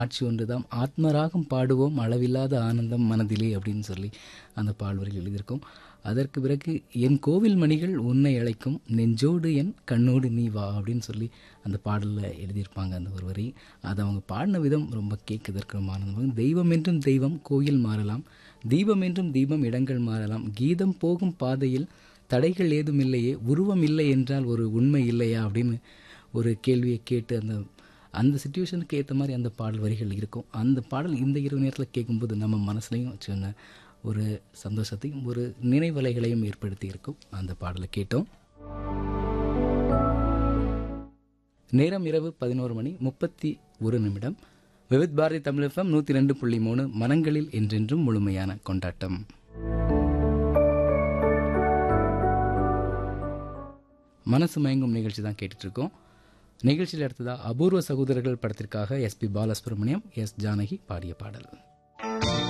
காட்சி ஒன்றுதாம் ஆத்மராகம் பாடுவோம் அளவில்லாத ஆனந்தம் மனதிலே அப்படின்னு சொல்லி அந்த பால்வரில் எழுதியிருக்கோம் அதற்கு பிறகு என் கோவில் மணிகள் உன்னை அழைக்கும் நெஞ்சோடு என் கண்ணோடு நீ வா அப்படின்னு சொல்லி அந்த பாடலில் எழுதியிருப்பாங்க அந்த ஒரு வரி அதை அவங்க பாடின விதம் ரொம்ப கேட்கதற்கு ரொம்ப ஆனந்தமாக தெய்வம் என்றும் தெய்வம் கோயில் மாறலாம் தீபம் என்றும் தீபம் இடங்கள் மாறலாம் கீதம் போகும் பாதையில் தடைகள் ஏதும் இல்லையே உருவம் இல்லை என்றால் ஒரு உண்மை இல்லையா அப்படின்னு ஒரு கேள்வியை கேட்டு அந்த அந்த சுச்சுவேஷனுக்கு ஏற்ற மாதிரி அந்த பாடல் வரிகள் இருக்கும் அந்த பாடல் இந்த இரவு நேரத்தில் கேட்கும்போது நம்ம மனசுலையும் சின்ன ஒரு சந்தோஷத்தையும் ஒரு நினைவலைகளையும் ஏற்படுத்தி இருக்கும் அந்த பாடலை கேட்டோம் நேரம் இரவு பதினோரு மணி முப்பத்தி ஒரு நிமிடம் விவித் பாரதி தமிழ் எஃப்எம் நூற்றி ரெண்டு புள்ளி மூணு மனங்களில் என்றென்றும் முழுமையான கொண்டாட்டம் மனசு மயங்கும் நிகழ்ச்சி தான் கேட்டுட்டு இருக்கோம் நிகழ்ச்சியில் அடுத்ததா அபூர்வ சகோதரர்கள் படத்திற்காக எஸ்பி பாலசுப்ரமணியம் எஸ் ஜானகி பாடிய பாடல்